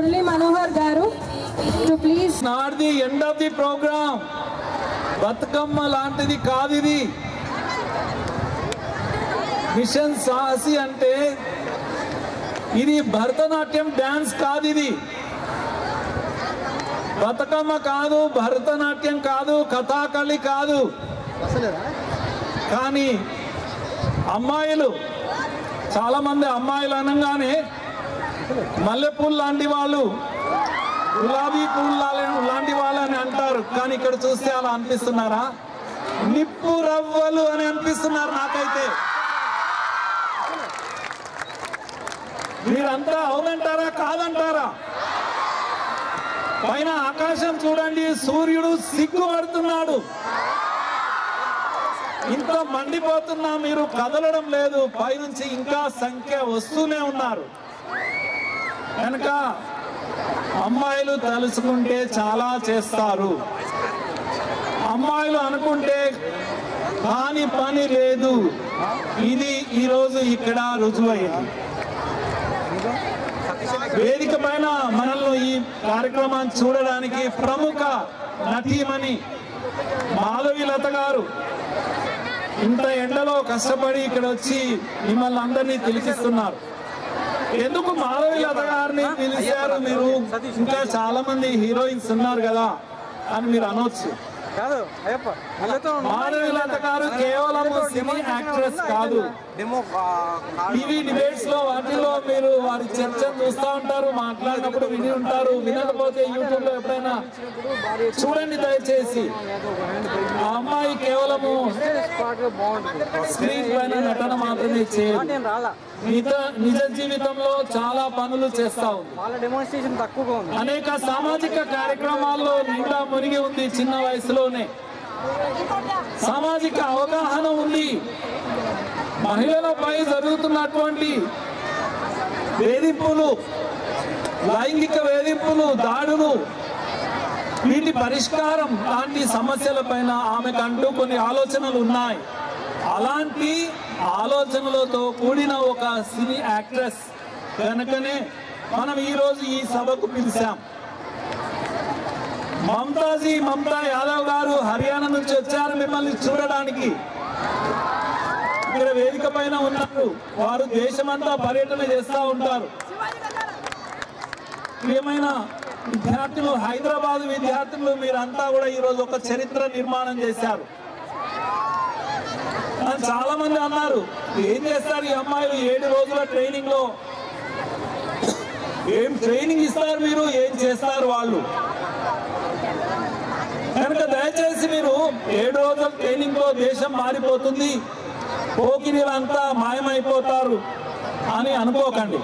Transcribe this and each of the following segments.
Murali Manohar garu to please not the end of the programme Bathukamma లాంటిది కాదు ఇది మిషన్ సాహసి అంటే ఇది భరతనాట్యం డ్యాన్స్ కాదు ఇది బతుకమ్మ కాదు భరతనాట్యం కాదు కథాకళి కాదు కానీ అమ్మాయిలు చాలా మంది అమ్మాయిలు అనగానే మల్లెపూలు లాంటి వాళ్ళు గులాబీ పూలు లా- లాంటి వాళ్ళని అంటారు కానీ ఇక్కడ చూస్తే అలా అనిపిస్తున్నారా నిప్పు రవ్వలు అని అనిపిస్తున్నారు నాకైతే మీరంతా అవునంటారా కాదంటారా పైన ఆకాశం చూడండి సూర్యుడు సిగ్గుపడుతున్నాడు ఇంత మండిపోతున్నా మీరు కదలడం లేదు పైనుంచి ఇంకా సంఖ్య వస్తూనే ఉన్నారు కనుక అమ్మాయిలు తలుచుకుంటే చాలా చేస్తారు అమ్మాయిలు అనుకుంటే కాని పని లేదు ఇది ఈరోజు ఇక్కడ రుజువైంది వేదిక పైన మనల్ని ఈ కార్యక్రమాన్ని చూడడానికి ప్రముఖ నటీమణి మాధవి లత గారు ఇంత ఎండలో కష్టపడి ఇక్కడ వచ్చి మిమ్మల్ని అందరినీ తెలిసిస్తున్నారు ఎందుకు మాధవి లత గారిని పిలిచారు మీరు ఇంకా చాలా మంది హీరోయిన్స్ ఉన్నారు కదా అని మీరు అనొచ్చు కాదు అయ్యప్ప మళ్ళీతో మాధవి లత గారు కేవలం సినీ యాక్ట్రెస్ కాదు డెమో టీవీ డిబేట్స్ లో వాటిలో మీరు వారి చర్చను చూస్తూ ఉంటారు మాట్లాడినప్పుడు విని ఉంటారు వినకపోతే యూట్యూబ్ లో ఎప్పుడైనా చూడండి దయచేసి ఆ అమ్మాయి కేవలము స్పాట్ గా బాగుంటుంది స్క్రీన్ పైన నటన మాత్రమే చేయదు నేను రాలా మిగతా నిజ జీవితంలో చాలా పనులు చేస్తా ఉంది వాళ్ళ డెమోన్స్ట్రేషన్ తక్కువగా ఉంది అనేక సామాజిక కార్యక్రమాల్లో నిండా మునిగి ఉంది చిన్న వయసులోనే సామాజిక అవగాహన ఉంది మహిళలపై జరుగుతున్నటువంటి వేధింపులు లైంగిక వేధింపులు దాడులు వీటి పరిష్కారం లాంటి సమస్యలపైన ఆమెకంటూ కొన్ని ఆలోచనలు ఉన్నాయి అలాంటి ఆలోచనలతో కూడిన ఒక సినీ యాక్ట్రెస్ కనుకనే మనం ఈరోజు ఈ సభకు పిలిచాం మమతాజీ మమతా యాదవ్ గారు హర్యానా నుంచి వచ్చారు మిమ్మల్ని చూడడానికి ఇక్కడ వేదిక పైన ఉన్నారు వారు దేశమంతా పర్యటన చేస్తూ ఉంటారు ప్రియమైన విద్యార్థులు హైదరాబాద్ విద్యార్థులు మీరంతా కూడా ఈరోజు ఒక చరిత్ర నిర్మాణం చేశారు నన్ను చాలా మంది అన్నారు ఏం చేస్తారు ఈ అమ్మాయిలు ఏడు రోజుల ట్రైనింగ్ లో ఏం ట్రైనింగ్ ఇస్తారు మీరు ఏం చేస్తారు వాళ్ళు కనుక దయచేసి మీరు ఏడు రోజుల ట్రైనింగ్ లో దేశం మారిపోతుంది పోకిరీలంతా మాయమైపోతారు అని అనుకోకండి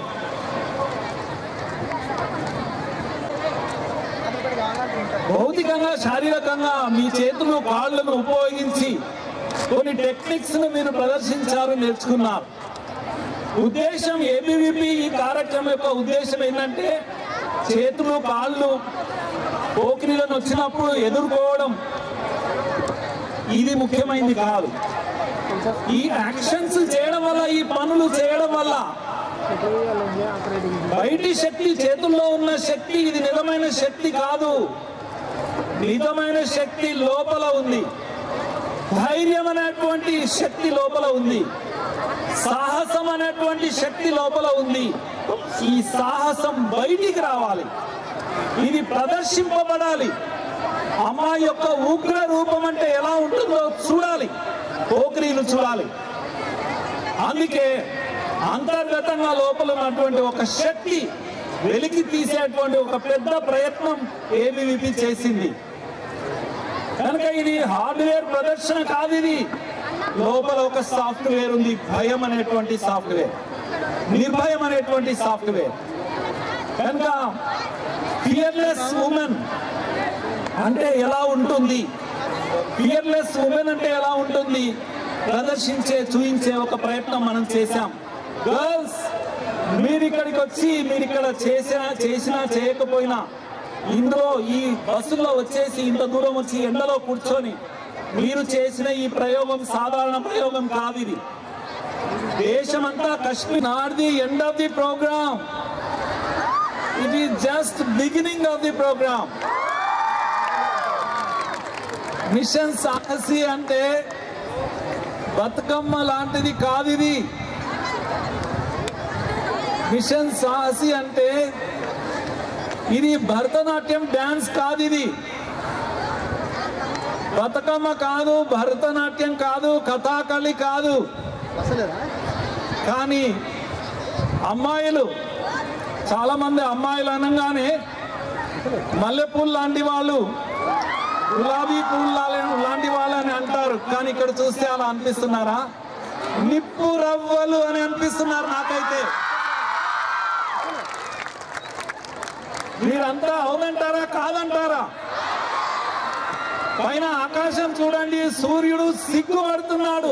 భౌతికంగా శారీరకంగా మీ చేతులు కాళ్ళను ఉపయోగించి కొన్ని టెక్నిక్స్ ను మీరు ప్రదర్శించారు నేర్చుకున్నారు ఉద్దేశం ఏబీవీపీ ఈ కార్యక్రమం యొక్క ఉద్దేశం ఏంటంటే చేతులు కాళ్ళు పోకిరీలను వచ్చినప్పుడు ఎదుర్కోవడం ఇది ముఖ్యమైనది కాదు ఈ యాక్షన్స్ చేయడం వల్ల ఈ పనులు చేయడం వల్ల బయటి శక్తి చేతుల్లో ఉన్న శక్తి ఇది నిజమైన శక్తి కాదు నిజమైన శక్తి లోపల ఉంది ధైర్యం అనేటువంటి శక్తి లోపల ఉంది సాహసం అనేటువంటి శక్తి లోపల ఉంది ఈ సాహసం బయటికి రావాలి ఇది ప్రదర్శింపబడాలి అమ్మాయి యొక్క ఉగ్ర రూపం అంటే ఎలా ఉంటుందో చూడాలి పోకరీలు చూడాలి అందుకే అంతర్గతంగా లోపల ఉన్నటువంటి ఒక శక్తి వెలికి తీసేటువంటి ఒక పెద్ద ప్రయత్నం ఏబీవీపీ చేసింది కనుక ఇది హార్డ్వేర్ ప్రదర్శన కాదు ఇది లోపల ఒక సాఫ్ట్వేర్ ఉంది భయం అనేటువంటి సాఫ్ట్వేర్ నిర్భయం అనేటువంటి సాఫ్ట్వేర్ కనుక ఫియర్లెస్ ఉమెన్ అంటే ఎలా ఉంటుంది ఫియర్లెస్ ఉమెన్ అంటే ఎలా ఉంటుంది ప్రదర్శించే చూయించే ఒక ప్రయత్నం మనం చేశాం గర్ల్స్ మీరు ఇక్కడికి వచ్చి మీరు ఇక్కడ చేసినా చేసినా చేయకపోయినా ఇందులో ఈ బస్సులో వచ్చేసి ఇంత దూరం వచ్చి ఎండలో కూర్చొని మీరు చేసిన ఈ ప్రయోగం సాధారణ ప్రయోగం కాదు ఇది దేశమంతా Kashmir not the end of the programme it is just beginning of the programme mission Sahasi అంటే బతుకమ్మ లాంటిది కాదు ఇది మిషన్ సాహసి అంటే ఇది భరతనాట్యం డ్యాన్స్ కాదు ఇది బతుకమ్మ కాదు భరతనాట్యం కాదు కథాకళి కాదు కానీ అమ్మాయిలు చాలా మంది అమ్మాయిలు అనగానే మల్లెపూలు లాంటి వాళ్ళు గులాబీ పూలు లా- లాంటి వాళ్ళని అంటారు కానీ ఇక్కడ చూస్తే అలా అనిపిస్తున్నారా నిప్పు రవ్వలు అని అనిపిస్తున్నారు నాకైతే మీరంతా అవునంటారా కాదంటారా పైన ఆకాశం చూడండి సూర్యుడు సిగ్గుపడుతున్నాడు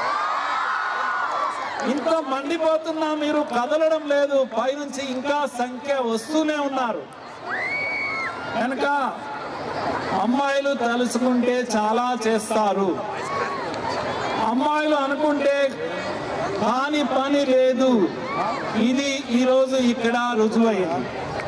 ఇంత మండిపోతున్నా మీరు కదలడం లేదు పైనుంచి ఇంకా సంఖ్య వస్తూనే ఉన్నారు కనుక అమ్మాయిలు తలుచుకుంటే చాలా చేస్తారు అమ్మాయిలు అనుకుంటే కాని పని లేదు ఇది ఈరోజు ఇక్కడ రుజువైంది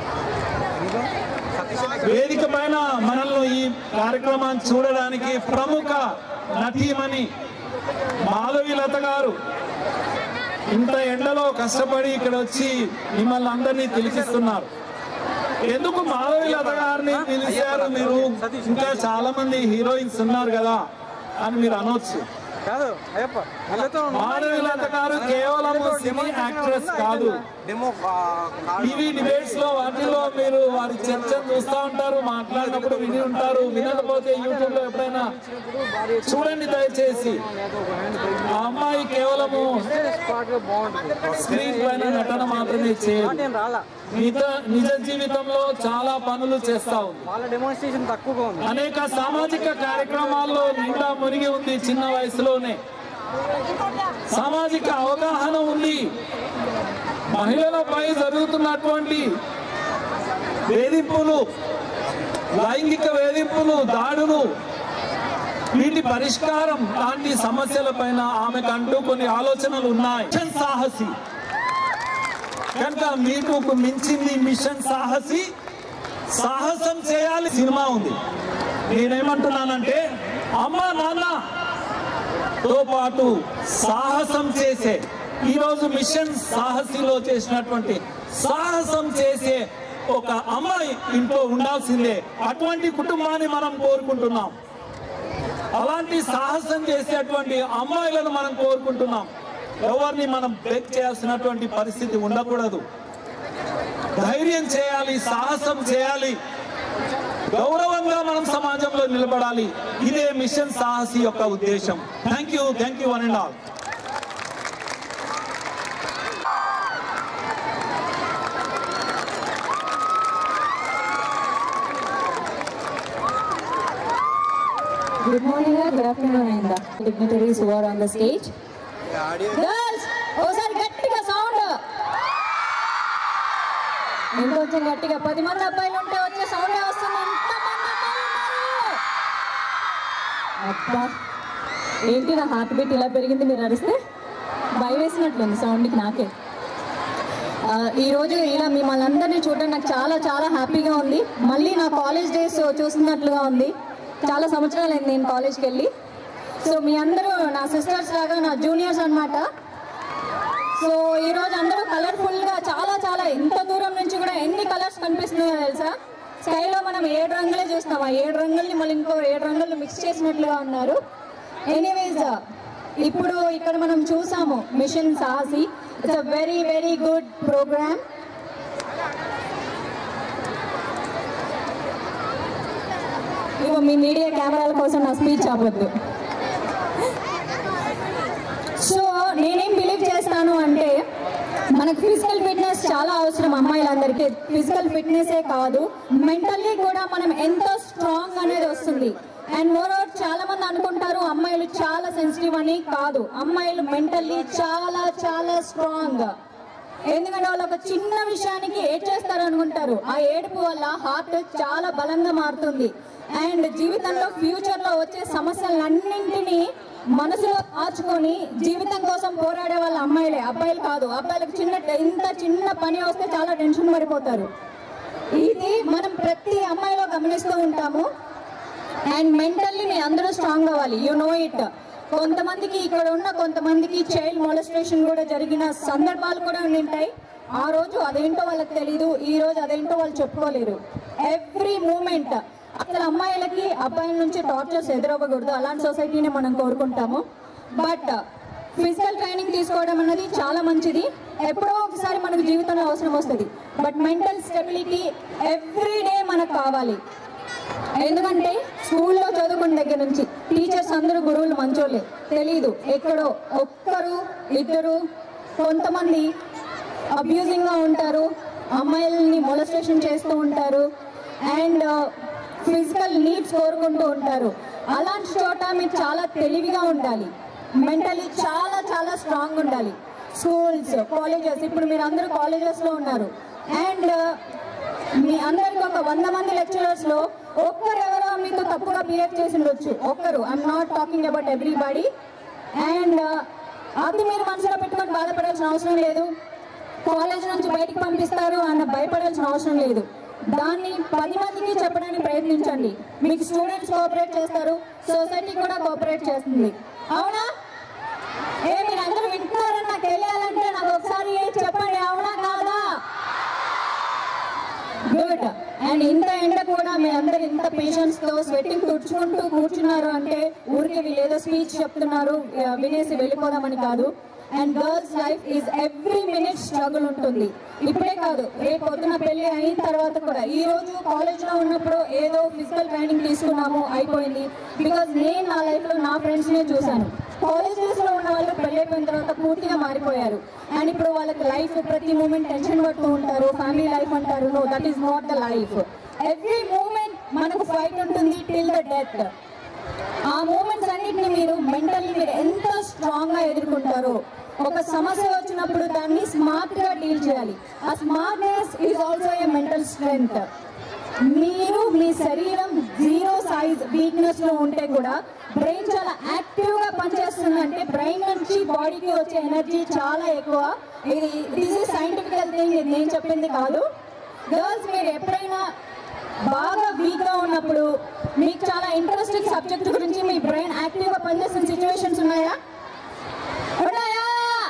వేదిక పైన మనల్ని ఈ కార్యక్రమాన్ని చూడడానికి ప్రముఖ నటీమణి మాధవి లత గారు ఇంత ఎండలో కష్టపడి ఇక్కడ వచ్చి మిమ్మల్ని అందరినీ తెలిసిస్తున్నారు ఎందుకు మాధవి లత గారిని పిలిచారు మీరు ఇంకా చాలా మంది హీరోయిన్స్ ఉన్నారు కదా అని మీరు అనొచ్చు కాదు అయ్యప్ప మళ్ళీతో మాధవి లత గారు కేవలం సినీ యాక్ట్రెస్ కాదు డెమో టీవీ డిబేట్స్ లో వాటిలో మీరు వారి చర్చను చూస్తూ ఉంటారు మాట్లాడినప్పుడు విని ఉంటారు వినకపోతే యూట్యూబ్ లో ఎప్పుడైనా చూడండి దయచేసి ఆ అమ్మాయి కేవలము స్పాట్ గా బాగుంటుంది స్క్రీన్ పైన నటన మాత్రమే చేయదు నేను రాలా మిగత నిజ జీవితంలో చాలా పనులు చేస్తా ఉంది వాళ్ళ డెమోన్స్ట్రేషన్ తక్కువగా ఉంది అనేక సామాజిక కార్యక్రమాల్లో నిండా మునిగి ఉంది చిన్న వయసులోనే సామాజిక అవగాహన ఉంది మహిళలపై జరుగుతున్నటువంటి వేధింపులు లైంగిక వేధింపులు దాడులు వీటి పరిష్కారం లాంటి సమస్యలపైన ఆమెకు అంటూ కొన్ని ఆలోచనలు ఉన్నాయి మిషన్ సాహసి కనుక మీకు మించింది మిషన్ సాహసి సాహసం చేయాలి సినిమా ఉంది నేనేమంటున్నానంటే అమ్మ నాన్న తో పాటు సాహసం చేసే ఈరోజు మిషన్ సాహసిలో చేసినటువంటి సాహసం చేసే ఒక అమ్మాయి ఇంట్లో ఉండాల్సిందే అటువంటి కుటుంబాన్ని మనం కోరుకుంటున్నాం అలాంటి సాహసం చేసేటువంటి అమ్మాయిలను మనం కోరుకుంటున్నాం ఎవరిని మనం బెక్ చేయాల్సినటువంటి పరిస్థితి ఉండకూడదు ధైర్యం చేయాలి సాహసం చేయాలి గౌరవంగా మనం సమాజంలో నిలబడాలి ఇదే మిషన్ సాహసి యొక్క ఉద్దేశం thank you thank you one and all Good morning or good afternoon and the dignitaries who are on the stage. Girls, ఒకసారి గట్టిగా సౌండ్ ఇంకొంచెం గట్టిగా పది మంది అబ్బాయిలు ఉంటే వచ్చే సౌండ్ వస్తుంది ఎంతమంది అబ్బాయిలు ఉన్నారు? అబ్బా ఏంటి నా హార్ట్ బీట్ ఇలా పెరిగింది మీరు అరిస్తే భయం వేసినట్లుంది సౌండ్కి నాకే ఆ, ఈ రోజు ఇలా మిమ్మల్ని అందరినీ చూడడం నాకు చాలా చాలా హ్యాపీగా ఉంది మళ్ళీ నా కాలేజ్ డేస్ చూస్తున్నట్లుగా ఉంది చాలా సంవత్సరాలు అయింది నేను కాలేజ్కి వెళ్ళి సో మీ అందరూ నా సిస్టర్స్ లాగా నా జూనియర్స్ అన్నమాట సో ఈ రోజు అందరూ కలర్ఫుల్ గా చాలా చాలా ఎంత దూరం నుంచి కూడా ఎన్ని కలర్స్ కనిపిస్తున్నాయో తెలుసా స్కైలో మనం ఏడు రంగులే చూస్తాం ఆ ఏడు రంగుల్ని మళ్ళీ ఇంకో ఏడు రంగులు మిక్స్ చేసినట్లుగా ఉన్నారు ఎనీవేస్ ఇప్పుడు ఇక్కడ మనం చూసాము mission Sahasi it's a very very good programme ఇగో మీ మీడియా కెమెరాల కోసం నా స్పీచ్ ఆపొద్దు సో నేనేం బిలీవ్ చేస్తాను అంటే మనకు ఫిజికల్ ఫిట్నెస్ చాలా అవసరం అమ్మాయిలందరికీ ఫిజికల్ ఫిట్నెసే కాదు మెంటల్లీ కూడా మనం ఎంతో స్ట్రాంగ్ అనేది వస్తుంది అండ్ మోర్ ఓవర్ చాలా మంది అనుకుంటారు అమ్మాయిలు చాలా సెన్సిటివ్ అని కాదు అమ్మాయిలు మెంటల్లీ చాలా చాలా స్ట్రాంగ్ ఎందుకంటే వాళ్ళు ఒక చిన్న విషయానికి ఏడ్ చేస్తారు అనుకుంటారు ఆ ఏడుపు వల్ల హార్ట్ చాలా బలంగా మారుతుంది అండ్ జీవితంలో ఫ్యూచర్ లో వచ్చే సమస్యలన్నింటినీ మనసులో దాచుకొని జీవితం కోసం పోరాడే వాళ్ళ అమ్మాయిలే అబ్బాయిలు కాదు అబ్బాయిలకు చిన్న ఇంత చిన్న పని వస్తే చాలా టెన్షన్ పడిపోతారు ఇది మనం ప్రతి అమ్మాయిలో గమనిస్తూ ఉంటాము అండ్ మెంటల్లీ మీ అందరూ స్ట్రాంగ్ అవ్వాలి యు నో ఇట్ కొంతమందికి ఇక్కడ ఉన్న కొంతమందికి చైల్డ్ మొలస్ట్రేషన్ కూడా జరిగిన సందర్భాలు కూడా ఉంటాయి ఆ రోజు అదేంటో వాళ్ళకి తెలీదు ఈ రోజు అదేంటో వాళ్ళు చెప్పుకోలేరు ఎవ్రీ మూమెంట్ అసలు అమ్మాయిలకి అబ్బాయిల నుంచి టార్చర్స్ ఎదురవ్వకూడదు అలాంటి సొసైటీని మనం కోరుకుంటాము బట్ ఫిజికల్ ట్రైనింగ్ తీసుకోవడం అనేది చాలా మంచిది ఎప్పుడో ఒకసారి మనకు జీవితంలో అవసరం వస్తుంది but mental stability every day మనకు కావాలి ఎందుకంటే స్కూల్లో చదువుకున్న దగ్గర నుంచి టీచర్స్ అందరూ గురువులు మంచోళ్ళే తెలీదు ఎక్కడో ఒక్కరు ఇద్దరు కొంతమంది అబ్యూజింగ్ గా ఉంటారు అమ్మాయిల్ని మొలస్ట్రేషన్ చేస్తూ ఉంటారు అండ్ ఫిజికల్ నీడ్స్ కోరుకుంటూ ఉంటారు అలాంటి చోట మీరు చాలా తెలివిగా ఉండాలి మెంటలీ చాలా చాలా స్ట్రాంగ్ ఉండాలి స్కూల్స్ కాలేజెస్ ఇప్పుడు మీరు అందరూ కాలేజెస్ లో ఉన్నారు అండ్ మీ అందరికి ఒక వంద మంది లెక్చరర్స్ లో ఒక్కరు ఎవరో మీతో తప్పుగా బిహేవ్ చేసి ఉండొచ్చు ఒక్కరు I'm not talking about everybody and అది మీరు మనసులో పెట్టుకొని బాధపడాల్సిన అవసరం లేదు కాలేజ్ నుంచి బయటికి పంపిస్తారు అన్న భయపడాల్సిన అవసరం లేదు దాన్ని పది మందికి చెప్పడానికి ప్రయత్నించండి మీకు స్టూడెంట్స్ కోఆపరేట్ చేస్తారు సొసైటీ కూడా కోఆపరేట్ చేస్తుంది అవునా ఏ మీరు అందరూ వింటున్నారని నాకు తెలియాలంటే నాకు ఒకసారి చెప్పండి అవునా కాదా గుడ్ అండ్ ఇంత ఎండ కూడా మీ అందరు ఇంత పేషెన్స్ తో స్వెట్టింగ్ తుడుచుకుంటూ కూర్చున్నారు అంటే ఊరికి వీళ్ళు ఏదో స్పీచ్ చెప్తున్నారు ఆ, వినేసి వెళ్ళిపోదామని కాదు and girls life is every minute struggle ఉంటుంది ఇప్పుడే కాదు రేపు పొద్దున పెళ్లి అయిన తర్వాత కూడా ఈ రోజు కాలేజ్ లో ఉన్నప్పుడు ఏదో ఫిజికల్ ట్రైనింగ్ తీసుకున్నాము అయిపోయింది బికాజ్ నేను నా లైఫ్ లో నా ఫ్రెండ్స్ నే చూశాను కాలేజెస్ లో ఉన్న వాళ్ళు పెళ్లి అయిపోయిన తర్వాత పూర్తిగా మారిపోయారు అండ్ ఇప్పుడు వాళ్ళకి లైఫ్ ప్రతి మూమెంట్ టెన్షన్ పడుతూ ఉంటారు ఫ్యామిలీ లైఫ్ అంటారు no that is not the life every moment మనకు ఫైట్ ఉంటుంది టిల్ ద డెత్ ఆ మూమెంట్స్ అన్నిటిని మీరు మెంటల్లీ మీరు ఎంత స్ట్రాంగ్ గా ఎదుర్కొంటారో ఒక సమస్య వచ్చినప్పుడు దాన్ని స్మార్ట్ గా డీల్ చేయాలి ఆ smartness is also a mental strength మీరు మీ శరీరం జీరో సైజ్ వీక్నెస్ లో ఉంటే కూడా బ్రెయిన్ చాలా యాక్టివ్ గా పనిచేస్తుందంటే బ్రెయిన్ నుంచి బాడీకి వచ్చే ఎనర్జీ చాలా ఎక్కువ ఇది దిస్ ఇస్ సైంటిఫికల్ థింగ్ ఇది నేను చెప్పింది కాదు గర్ల్స్ మీరు ఎప్పుడైనా బాగా వీక్ గా ఉన్నప్పుడు మీకు చాలా ఇంట్రెస్టింగ్ సబ్జెక్ట్ గురించి మీ బ్రెయిన్ యాక్టివ్ గా పనిచేస్తున్న సిచ్యువేషన్స్ ఉన్నాయా ఉన్నాయా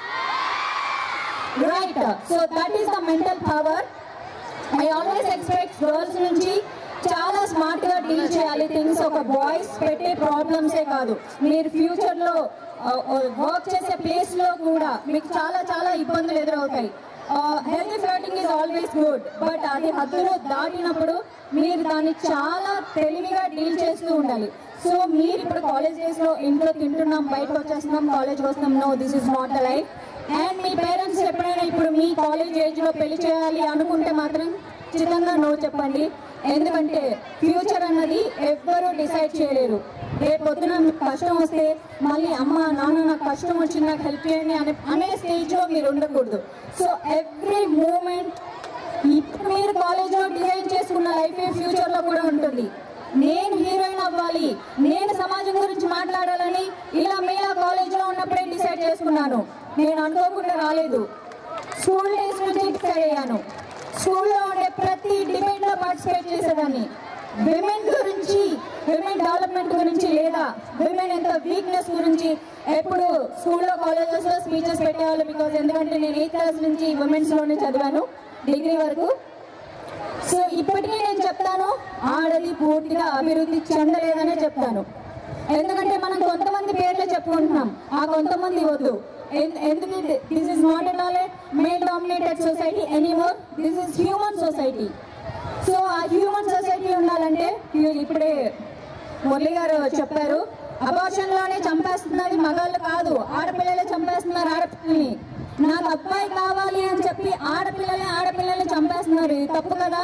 right so that is the mental power I always expect girls నుంచి చాలా స్మార్ట్ గా డీల్ చేయాలి థింగ్స్ ఒక బాయ్స్ పెట్టే ప్రాబ్లమ్సే కాదు మీరు ఫ్యూచర్ లో వర్క్ చేసే ప్లేస్ లో కూడా మీకు చాలా చాలా ఇబ్బందులు ఎదురవుతాయి healthy flirting is always good but అది హద్దులు దాటినప్పుడు మీరు దాన్ని చాలా తెలివిగా డీల్ చేస్తూ ఉండాలి సో మీరు ఇప్పుడు కాలేజ్ డేస్ లో ఇంట్లో తింటున్నాం బయటకు వచ్చేస్తున్నాం కాలేజ్కి వస్తున్నాం no this is not the life and మీ పేరెంట్స్ ఎప్పుడైనా ఇప్పుడు మీ కాలేజ్ ఏజ్ లో పెళ్లి చేయాలి అనుకుంటే మాత్రం ఖచ్చితంగా నో చెప్పండి ఎందుకంటే ఫ్యూచర్ అన్నది ఎవ్వరూ డిసైడ్ చేయలేరు రేపు పొద్దున మీకు కష్టం వస్తే మళ్ళీ అమ్మ నాన్న నాకు కష్టం వచ్చింది నాకు హెల్ప్ చేయండి అనే అనే స్టేజ్ లో మీరు ఉండకూడదు సో ఎవ్రీ మూమెంట్ ఇప్పుడు మీరు కాలేజ్ లో డిజైన్ చేసుకున్న లైఫ్ ఫ్యూచర్ లో కూడా ఉంటుంది నేను హీరోయిన్ అవ్వాలి నేను సమాజం గురించి మాట్లాడాలని ఇలా మీలా కాలేజ్ లో ఉన్నప్పుడే డిసైడ్ చేసుకున్నాను నేను అనుకోకుండా రాలేదు స్కూల్ డేస్ నుంచి డిసైడ్ అయ్యాను స్కూల్లో ఉండే ప్రతి డిబేట్ లో పార్టిసిపేట్ చేసేదాన్ని విమెన్ గురించి విమెన్ డెవలప్మెంట్ గురించి లేదా విమెన్ ఎంత వీక్నెస్ గురించి ఎప్పుడు స్కూల్లో కాలేజెస్ లో స్పీచెస్ పెట్టేవాళ్ళు బికాజ్ ఎందుకంటే నేను ఎయిత్ క్లాస్ నుంచి విమెన్స్ లోనే చదివాను డిగ్రీ వరకు సో ఇప్పటికీ నేను చెప్తాను ఆడది పూర్తిగా అభివృద్ధి చెందలేదనే చెప్తాను ఎందుకంటే మనం కొంతమంది పేర్లే చెప్పుకుంటున్నాం ఆ కొంతమంది వద్దు ఎన్- ఎందుకంటే this is not at all a male dominated society anymore this is human society so ఆ హ్యూమన్ సొసైటీ ఉండాలంటే ఇ- ఇప్పుడే మురళి గారు చెప్పారు అబార్షన్ లోనే చంపేస్తున్నది మగాళ్ళు కాదు ఆడపిల్లలే చంపేస్తున్నారు ఆడపిల్లల్ని నాకు అబ్బాయి కావాలి అని చెప్పి ఆడపిల్లలే ఆడపిల్లల్ని చంపేస్తున్నారు ఇది తప్పు కదా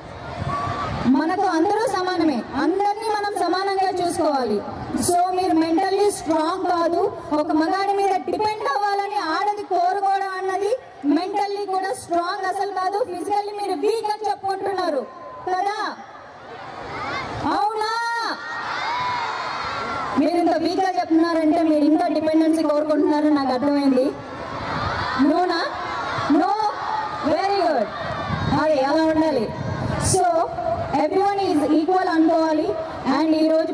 మనకు అందరూ సమానమే అందరినీ మనం సమానంగా చూసుకోవాలి సో మీరు మెంటల్లీ స్ట్రాంగ్ కాదు ఒక మగాడి మీద డిపెండ్ అవ్వాలని ఆడది కోరుకోవడం అన్నది మెంటల్లీ కూడా స్ట్రాంగ్ అసలు కాదు ఫిజికల్లీ మీరు వీక్ అని చెప్పుకుంటున్నారు కదా అవునా మీరు ఇంత వీక్ గా చెప్తున్నారంటే మీరు ఇంకా డిపెండెన్సీ కోరుకుంటున్నారు నాకు అర్థమైంది నోనా నో వెరీ గుడ్ అదే అలా ఉండాలి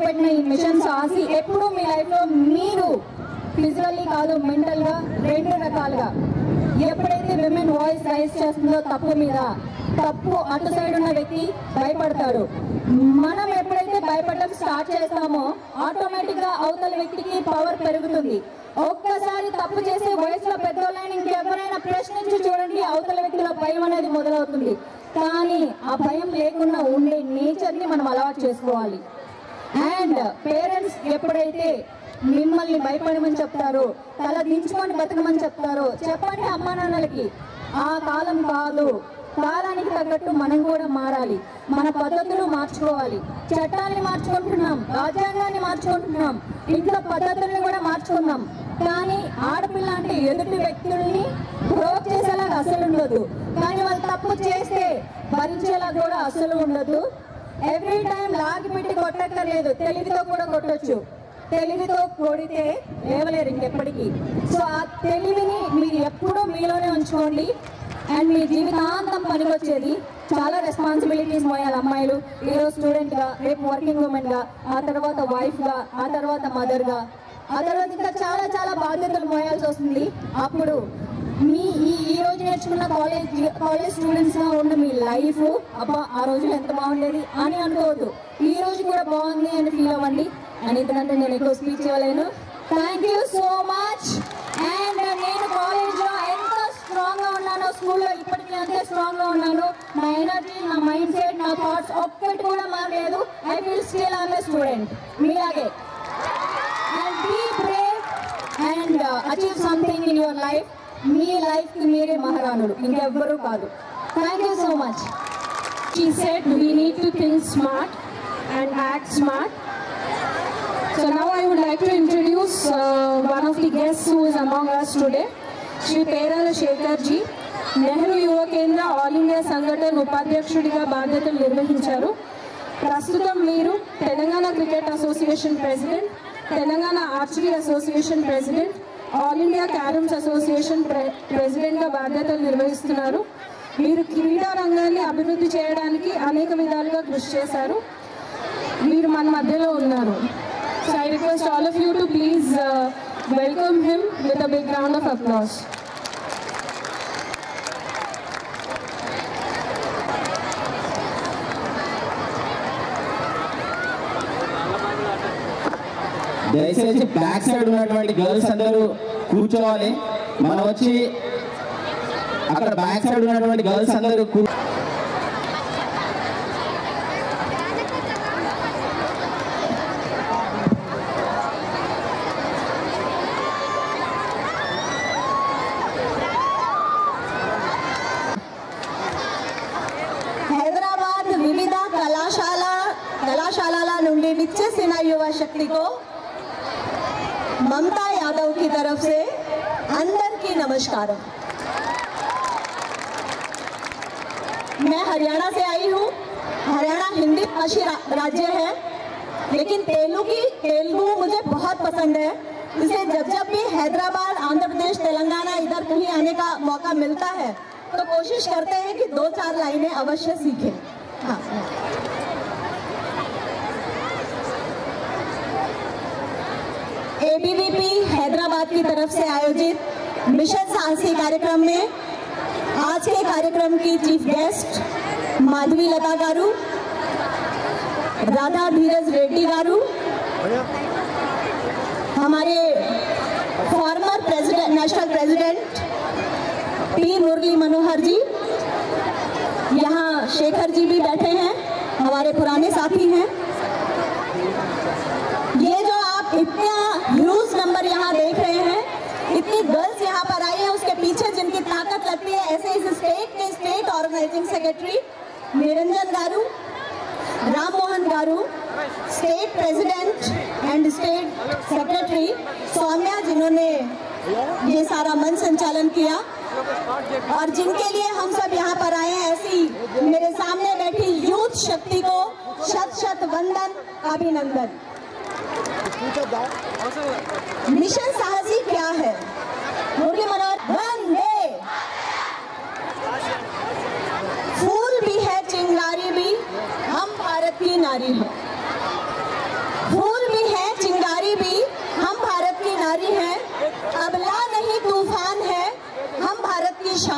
మొదలుపెట్టిన ఈ మిషన్ సాహసి ఎప్పుడు మీ లైఫ్లో మీరు ఫిజికల్లీ కాదు మెంటల్గా రెండు రకాలుగా ఎప్పుడైతే విమెన్ వాయిస్ రైజ్ చేస్తుందో తప్పు మీద తప్పు అటు సైడ్ ఉన్న వ్యక్తి భయపడతాడు మనం ఎప్పుడైతే భయపడడం స్టార్ట్ చేస్తామో ఆటోమేటిక్ గా అవతల వ్యక్తికి పవర్ పెరుగుతుంది ఒక్కసారి తప్పు చేసే వయసులో పెద్దోళ్ళని ఇంకెవరైనా ప్రశ్నించి చూడండి అవతల వ్యక్తిలో భయం అనేది మొదలవుతుంది కానీ ఆ భయం లేకుండా ఉండే నేచర్ ని మనం అలవాటు చేసుకోవాలి అండ్ పేరెంట్స్ ఎప్పుడైతే మిమ్మల్ని భయపడమని చెప్తారో తల దించుకొని బతకమని చెప్తారో చెప్పండి అమ్మా నాన్నలకి ఆ కాలం కాదు కాలానికి తగ్గట్టు మనం కూడా మారాలి మన పద్ధతులు మార్చుకోవాలి చట్టాన్ని మార్చుకుంటున్నాం రాజ్యాంగాన్ని మార్చుకుంటున్నాం ఇంట్లో పద్ధతుల్ని కూడా మార్చుకున్నాం కానీ ఆడపిల్ల అంటే ఎదుటి వ్యక్తుల్ని బ్రోక్ చేసేలాగా అసలు ఉండదు కానీ వాళ్ళు తప్పు చేస్తే భరించేలా కూడా అసలు ఉండదు ఎవ్రీ టైం లాగి పెట్టి కొట్టక్కర్లేదు తెలివితో కూడా కొట్టొచ్చు తెలివితో కొడితే లేవలేరు ఇంకెప్పటికీ సో ఆ తెలివిని మీరు ఎప్పుడూ మీలోనే ఉంచుకోండి అండ్ మీ జీవితాంతం పనికొచ్చేది చాలా రెస్పాన్సిబిలిటీస్ మోయాలి అమ్మాయిలు ఈరోజు స్టూడెంట్ గా రేపు వర్కింగ్ ఉమెన్ గా ఆ తర్వాత వైఫ్ గా ఆ తర్వాత మదర్ గా ఆ తర్వాత ఇంకా చాలా చాలా బాధ్యతలు మోయాల్సి వస్తుంది అప్పుడు మీ ఈ ఈ రోజు నేర్చుకున్న కాలేజ్ కాలేజ్ స్టూడెంట్స్ గా ఉన్న మీ లైఫ్ అబ్బా ఆ రోజులు ఎంత బాగుండేది అని అనుకోవద్దు ఈ రోజు కూడా బాగుంది అని ఫీల్ అవ్వండి అండ్ ఎందుకంటే నేను ఎక్కువ స్పీచ్ ఇవ్వలేను thank you so much and నేను కాలేజ్ లో ఎంత స్ట్రాంగ్ గా ఉన్నానో స్కూల్లో ఇప్పటికీ అంతే స్ట్రాంగ్ గా ఉన్నాను నా ఎనర్జీ నా మైండ్ సెట్ నా థాట్స్ ఒక్కటి కూడా మారలేదు I feel still I'm a student మీలాగే and be brave and achieve something in your life మీ లైఫ్ కి మీరే మహారాణులు ఇంకెవ్వరూ కాదు thank you so much She said we need to think smart and act smart. So now I would like to introduce uh, one of the guests who is among us today, Shri Perala Shekhar ji. Nehru Yuva Kendra all India సంఘటన ఉపాధ్యక్షుడిగా బాధ్యతలు నిర్వహించారు ప్రస్తుతం మీరు Telangana cricket association president Telangana archery association president all India carroms association ప్రె ప్రెసిడెంట్గా బాధ్యతలు నిర్వహిస్తున్నారు మీరు క్రీడా రంగాన్ని అభివృద్ధి చేయడానికి అనేక విధాలుగా కృషి చేశారు మీరు మన మధ్యలో ఉన్నారు so I request all of you to please welcome him with a big round of applause దయచేసి బ్యాక్ సైడ్ ఉన్నటువంటి గర్ల్స్ అందరూ కూర్చోవాలి మనం వచ్చి అక్కడ బ్యాక్ సైడ్ ఉన్నటువంటి గర్ల్స్ అందరూ కూ హైదరాబాద్ వివిధ కళాశాల కళాశాలల నుండి విచ్చేసిన యువ శక్తిको ममता यादव की तरफ से अंदर की नमस्कार मैं हरियाणा से आई हूँ हरियाणा हिंदी भाषी रा, राज्य है लेकिन तेलुगु तेलुगु मुझे बहुत पसंद है इसे जब जब भी हैदराबाद आंध्र प्रदेश तेलंगाना इधर कहीं आने का मौका मिलता है तो कोशिश करते हैं कि दो चार लाइनें अवश्य सीखें हाँ एबीवीपी हैदराबाद की तरफ से आयोजित मिशन साहसी कार्यक्रम में आज के कार्यक्रम की चीफ गेस्ट माधवी लता गारू राधा धीरज रेड्डी गारू हमारे former president national president P Murali Manohar ji यहाँ शेखर जी भी बैठे हैं हमारे पुराने साथी हैं ये जो आप इतना ह्यूज नंबर यहाँ देख रहे हैं इतनी गर्ल्स यहाँ पर आई है उसके पीछे जिनकी ताकत लगती है ऐसे इस स्टेट के state organising secretary Niranjan garu Ram Mohan garu state president and state secretary Soumya जिन्होंने ये सारा मन संचालन किया और जिनके लिए हम सब यहाँ पर आए हैं ऐसी मेरे सामने बैठी यूथ शक्ति को शत शत वंदन अभिनंदन मिशन साहसी क्या है मुरली मनोहर वंदे फूल भी है चिंगारी भी हम भारत की नारी है फूल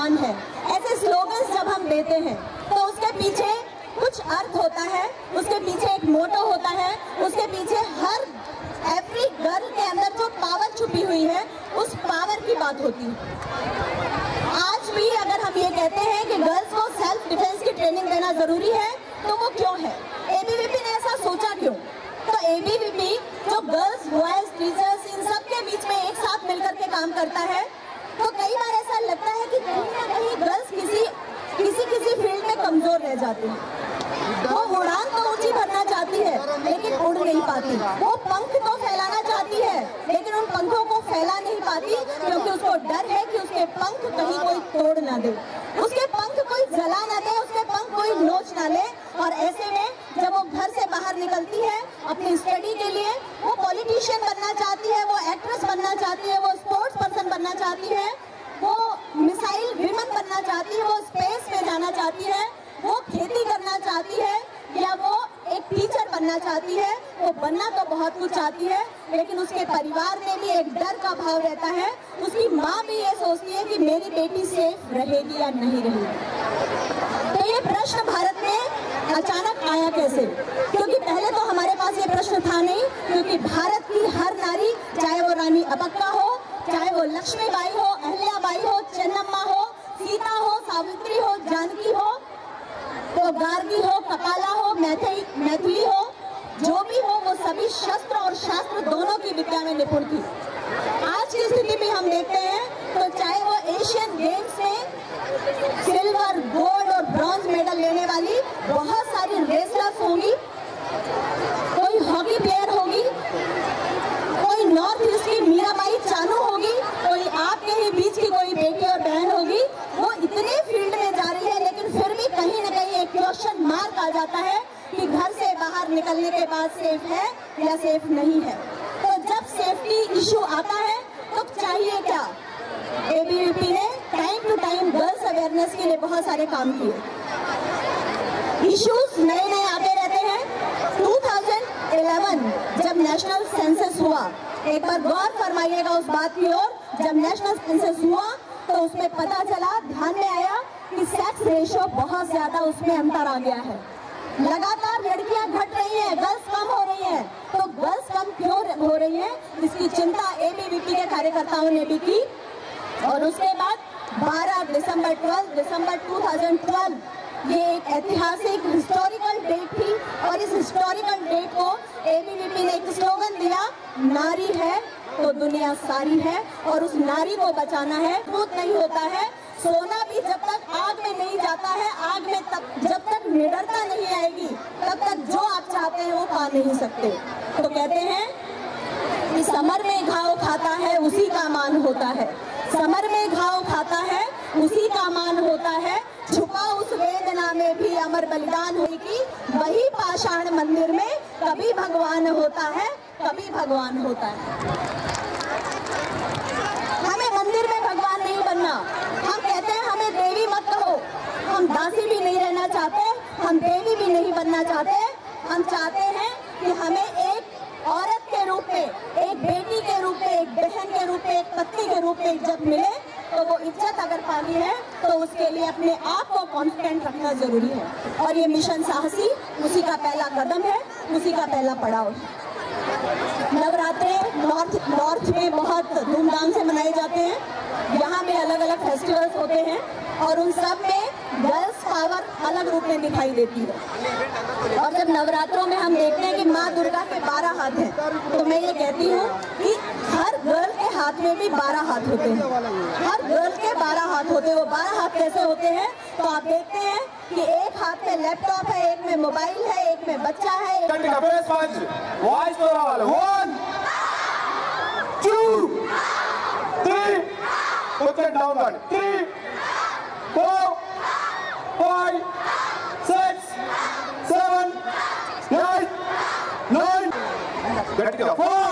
पहचान है ऐसे स्लोगन्स जब हम देते हैं तो उसके पीछे कुछ अर्थ होता है उसके पीछे एक मोटो होता है उसके पीछे हर एवरी गर्ल के अंदर जो पावर छुपी हुई है उस पावर की बात होती है आज भी अगर हम ये कहते हैं कि गर्ल्स को सेल्फ डिफेंस की ट्रेनिंग देना जरूरी है तो वो क्यों है एबीवीपी ने ऐसा सोचा क्यों तो एबीवीपी जो गर्ल्स बॉयज टीचर्स इन सब के बीच में एक साथ मिलकर के काम करता है तो कई बार ऐसा लगता है कि कहीं ना कहीं गर्ल्स किसी किसी किसी फील्ड में कमजोर रह जाती हैं वो उड़ान तो ऊंची भरना चाहती है लेकिन उड़ नहीं पाती वो पंख तो फैलाना चाहती है लेकिन उन पंखों को फैला नहीं पाती क्योंकि उसको डर है कि उसके पंख कहीं कोई तोड़ ना दे उसके पंख कोई जला ना दे उसके पंख कोई नोच ना ले और ऐसे में जब वो घर से बाहर निकलती है अपनी स्टडी के लिए वो पॉलिटिशियन बनना चाहती है वो एक्ट्रेस बनना चाहती है वो स्पोर्ट्स पर्सन बनना चाहती है वो मिसाइल विमन बनना चाहती है वो स्पेस में जाना चाहती है वो खेती करना चाहती है या वो एक टीचर बनना चाहती है वो बनना तो बहुत कुछ चाहती है लेकिन उसके परिवार में भी एक डर का भाव रहता है उसकी माँ भी ये सोचती है कि मेरी बेटी सेफ रहेगी या नहीं रहेगी तो ये प्रश्न भारत में अचानक आया कैसे क्योंकि पहले तो हमारे पास ये प्रश्न था नहीं क्योंकि भारत की हर नारी चाहे वो रानी अबक्का हो चाहे वो लक्ष्मीबाई हो अहल्याबाई हो चन्नम्मा हो सीता हो सावित्री हो जानकी हो तो गार्गी हो कपाला हो मैथिली मैथिली हो जो भी हो वो सभी शस्त्र और शास्त्र दोनों की विद्या में निपुण थी आज की स्थिति में हम देखते हैं तो चाहे वो एशियन गेम्स में सिल्वर गोल्ड और ब्रॉन्ज मेडल लेने वाली बहुत सारी रेसलर्स होंगी कोई हॉकी प्लेयर होगी कोई नॉर्थ ईस्ट की मीराबाई चानू होगी कोई आपके ही बीच की कोई बेटी और बहन होगी वो इतने फील्ड में जा रही है लेकिन फिर भी कहीं ना कहीं एक क्वेश्चन मार्क आ जाता है कि घर से बाहर निकलने के बाद सेफ है या सेफ नहीं है तो जब सेफ्टी इशू आता है तो चाहिए क्या एबीवीपी ने time to time girls awareness के लिए बहुत सारे काम किए इश्यूज नए नए आते रहते हैं 2011 जब नेशनल सेंसस हुआ एक बार गौर फरमाइएगा उस बात की ओर जब नेशनल सेंसस हुआ तो उसमें पता चला ध्यान में आया कि सेक्स रेशियो बहुत ज्यादा उसमें अंतर आ गया है लगातार लड़कियां घट रही हैं गर्ल्स कम हो रही हैं तो गर्ल्स कम क्यों हो रही हैं इसकी चिंता एबीवीपी के कार्यकर्ताओं ने भी की और उसके बाद 12 दिसंबर 12 दिसंबर 2012 ये एक ऐतिहासिक हिस्टोरिकल डेट थी और इस हिस्टोरिकल डेट को एबीवीपी ने एक स्लोगन दिया नारी है तो दुनिया सारी है और उस नारी को बचाना है भूत नहीं होता है सोना भी जब तक आग में नहीं जाता है आग में तब जब तक निडरता नहीं आएगी तब तक जो आप चाहते हैं वो पा नहीं सकते तो कहते हैं कि समर में घाव खाता है उसी का मान होता है समर में घाव खाता है उसी का मान होता है छुपा उस वेदना में भी अमर बलिदान होगी वही पाषाण मंदिर में कभी भगवान होता है कभी भगवान होता है हमें मंदिर में भगवान नहीं बनना हम कहते हैं हमें देवी मत कहो हम दासी भी नहीं रहना चाहते हम देवी भी नहीं बनना चाहते हम चाहते हैं कि हमें एक औरत के रूप में एक बेटी के रूप में एक बहन के रूप में एक पत्नी के रूप में इज्जत मिले तो वो इज्जत अगर पानी है तो उसके लिए अपने आप को कॉन्फिडेंट रखना जरूरी है और ये मिशन साहसी उसी का पहला कदम है उसी का पहला पड़ाव है नवरात्रे नॉर्थ नॉर्थ में बहुत धूमधाम से मनाए जाते हैं यहाँ में अलग अलग फेस्टिवल्स होते हैं और उन सब में गर्ल्स पावर अलग रूप में दिखाई देती है और जब नवरात्रों में हम देखते हैं कि माँ दुर्गा के बारह हाथ हैं तो मैं ये कहती हूँ कि हर गर्ल के हाथ में भी बारह हाथ होते हैं हर गर्ल के बारह हाथ होते हैं वो बारह हाथ कैसे होते हैं तो आप देखते हैं कि एक हाथ में लैपटॉप है एक में मोबाइल है एक में बच्चा है एक గట్టిగా ఫేస్ పంచ్ వాయిస్ తో రావాలి వన్ టూ త్రీ కొంచెం డౌన్ కాండి three four five six seven eight nine గట్టిగా four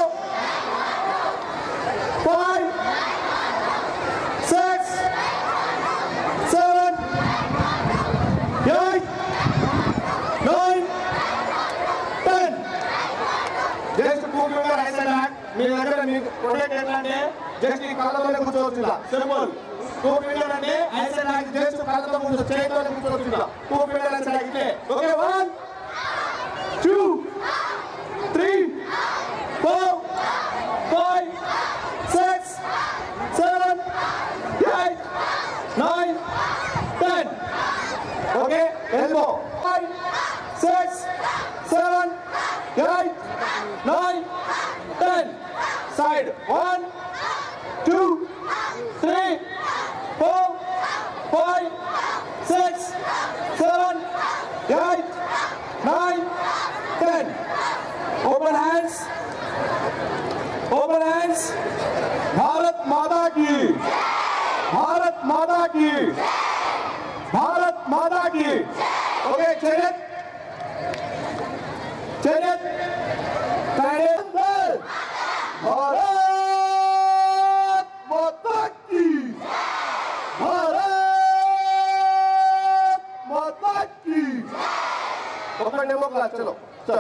five six seven eight nine ten just కూర్చుంటే రైట్ సైడ్ బ్యాక్ మీ దగ్గర మీకు ప్రొటెక్ట్ ఎట్లా అంటే జస్ట్ ఈ కాళ్ళతోనే కూర్చోవచ్చు ఇలా సింపుల్ టూ ఫీల్డర్ అండి ఐసే నాకు జస్ట్ కళ్ళతో కూర్చో చేతితో కూర్చోవచ్చు టూ ఫీల్డర్ ఐసే నాకు ఇట్లే okay one two three four five six seven eight nine ten okay elbow five six seven eight nine ten side one two three four five six seven eight nine ten open hands open hands Bharat Mata की भारत माता की भारत माता की okay चलिए चलिए भारत माता की भारत माता की ओके डेमो क्लास चलो चल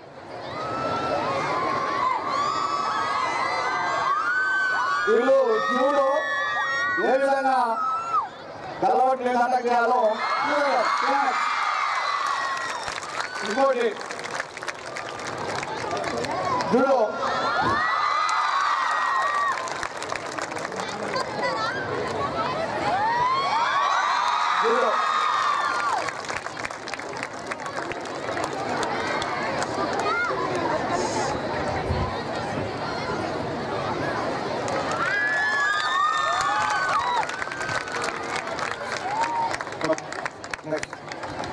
వీళ్ళు చూడు ఏ విధంగా గలవట్లు అటాక్ చేయాలో ఇంకోటి చూడు చూడు next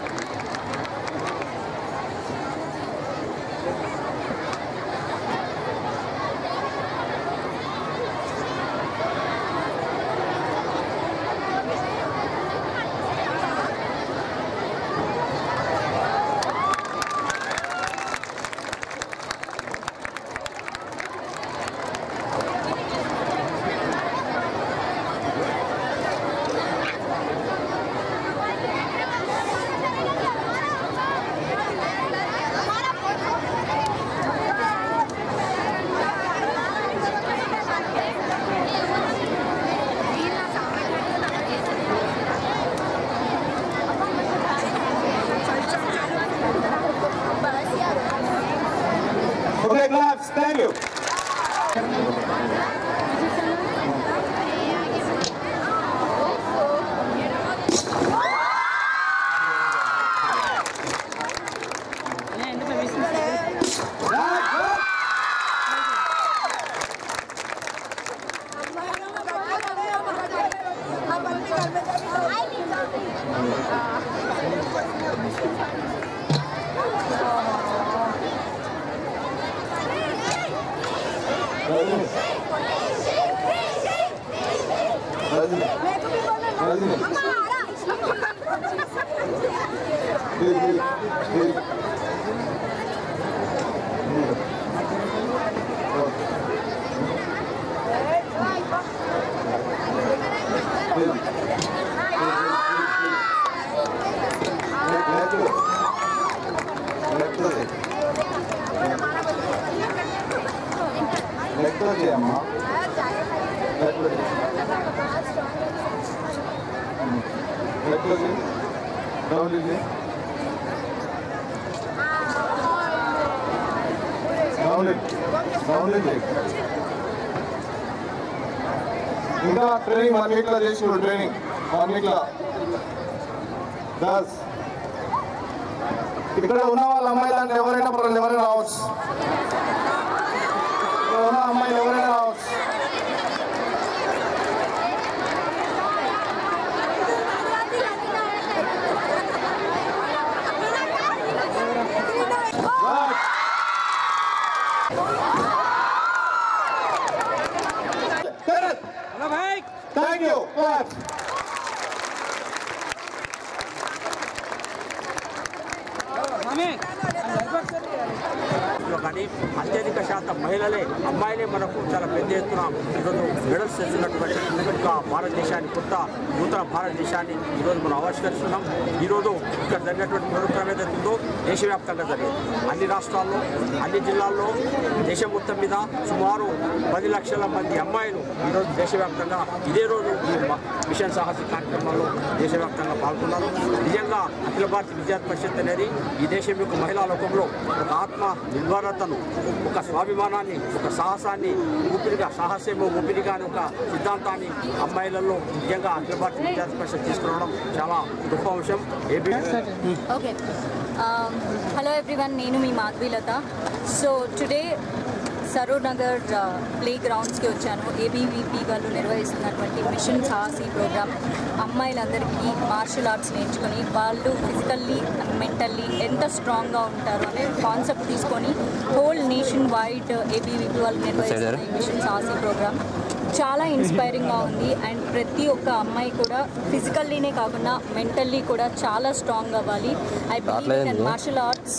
Okay, claps. Thank you. Next వచ్చేయమ్మా నెక్స్ట్ వచ్చి డౌన్ ఇది డౌన్ డౌన్ ఇది ఇంకా ట్రైనింగ్ వన్ వీక్లో చేసి ట్రైనింగ్ వన్ వీక్లో దస్ ఇక్కడ ఉన్న వాళ్ళ అమ్మాయిలు అంటే ఎవరైనా పర్వాలేదు ఎవరైనా రావచ్చు ఇక్కడ ఉన్న అమ్మాయిలు ఎవరైనా రావచ్చు హలో భాయ్ థ్యాంక్ యూ స్వామి లో కానీ అత్యధిక శాతం మహిళలే అమ్మాయిలే మనకు చాలా పెద్ద ఎత్తున ఈరోజు మెడల్స్ తెచ్చినటువంటి ఒక భారతదేశాన్ని కొత్త నూతన భారతదేశాన్ని ఈరోజు మనం ఆవిష్కరిస్తున్నాం ఈరోజు ఇక్కడ జరిగినటువంటి కార్యక్రమం ఏదైతే ఉందో దేశవ్యాప్తంగా జరిగింది అన్ని రాష్ట్రాల్లో అన్ని జిల్లాల్లో దేశం మొత్తం మీద సుమారు పది లక్షల మంది అమ్మాయిలు ఈరోజు దేశవ్యాప్తంగా ఇదే రోజు ఈ మ- మిషన్ సాహసి కార్యక్రమంలో దేశవ్యాప్తంగా పాల్గొన్నారు నిజంగా అఖిల భారత విద్యార్థి పరిషత్ అనేది ఈ దేశం యొక్క మహిళా లోకంలో ఒక ఆత్మ నిర్భరతను ఒక స్వాభిమానాన్ని ఒక సాహసాన్ని ఊపిరిగా సాహస్యము ఊపిరిగా అనే ఒక సిద్ధాంతాన్ని అమ్మాయిలలో నిజంగా అఖిల భారత విద్యార్థి పరిషత్ తీసుకురావడం చాలా గొప్ప అంశం ఏబీ ఓకే హలో ఎవ్రీవన్ నేను మీ Madhavi Latha so today Saroor Nagar play గ్రౌండ్స్కి వచ్చాను ఏబీవీపీ వాళ్ళు నిర్వహిస్తున్నటువంటి మిషన్ సాహసి ప్రోగ్రామ్ అమ్మాయిలందరికీ మార్షల్ ఆర్ట్స్ నేర్చుకొని వాళ్ళు ఫిజికల్లీ మెంటల్లీ ఎంత స్ట్రాంగ్గా ఉంటారు అనే కాన్సెప్ట్ తీసుకొని హోల్ నేషన్ వైడ్ ఏబీవీపీ వాళ్ళు నిర్వహిస్తున్న ఈ మిషన్ సాహసి ప్రోగ్రామ్ చాలా ఇన్స్పైరింగ్గా ఉంది అండ్ ప్రతి ఒక్క అమ్మాయి కూడా ఫిజికల్లీనే కాకుండా మెంటల్లీ కూడా చాలా స్ట్రాంగ్ అవ్వాలి I believe and martial arts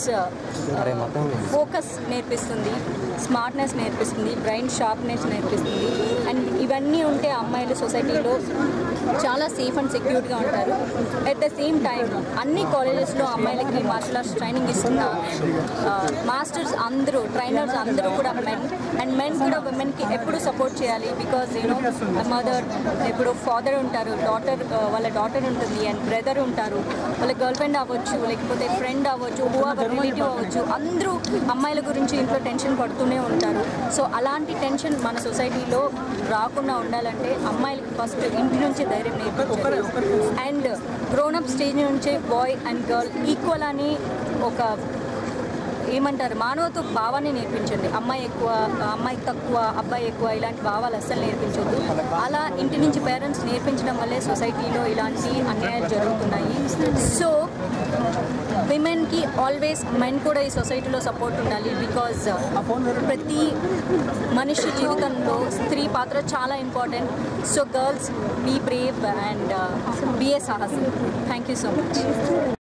focus నేర్పిస్తుంది స్మార్ట్నెస్ నేర్పిస్తుంది బ్రెయిన్ షార్ప్నెస్ నేర్పిస్తుంది అండ్ ఇవన్నీ ఉంటే అమ్మాయిలు సొసైటీలో చాలా సేఫ్ అండ్ సెక్యూర్డ్గా ఉంటారు అట్ ద సేమ్ టైం అన్ని కాలేజెస్లో అమ్మాయిలకి మార్షల్ ఆర్ట్స్ ట్రైనింగ్ ఇస్తున్న మాస్టర్స్ అందరూ ట్రైనర్స్ అందరూ కూడా మెన్ అండ్ మెన్ కూడా ఉమెన్కి ఎప్పుడు సపోర్ట్ చేయాలి బికాజ్ యూనో మదర్ ఇప్పుడు ఫాదర్ ఉంటారు డాటర్ వాళ్ళ డాటర్ ఉంటుంది అండ్ బ్రదర్ ఉంటారు వాళ్ళ గర్ల్ ఫ్రెండ్ అవ్వచ్చు లేకపోతే ఫ్రెండ్ అవ్వచ్చు హూ అవర్ రిలేటివ్ అవ్వచ్చు అందరూ అమ్మాయిల గురించి ఇంట్లో టెన్షన్ పడుతూనే ఉంటారు సో అలాంటి టెన్షన్ మన సొసైటీలో రాకుండా ఉండాలంటే అమ్మాయిలకి ఫస్ట్ ఇంటి నుంచి ధైర్యం నేర్పించాలి అండ్ గ్రోనప్ స్టేజ్ నుంచే బాయ్ అండ్ గర్ల్ ఈక్వల్ అని ఒక ఏమంటారు మానవత్వ భావాన్ని నేర్పించండి అమ్మాయి ఎక్కువ అమ్మాయి తక్కువ అబ్బాయి ఎక్కువ ఇలాంటి భావాలు అస్సలు నేర్పించొద్దు అలా ఇంటి నుంచి పేరెంట్స్ నేర్పించడం వల్లే సొసైటీలో ఇలాంటి అన్యాయాలు జరుగుతున్నాయి సో విమెన్కి ఆల్వేస్ మెన్ కూడా ఈ సొసైటీలో సపోర్ట్ ఉండాలి బికాజ్ ప్రతి మనిషి జీవితంలో స్త్రీ పాత్ర చాలా important so girls be brave and be a sahasi thank you so much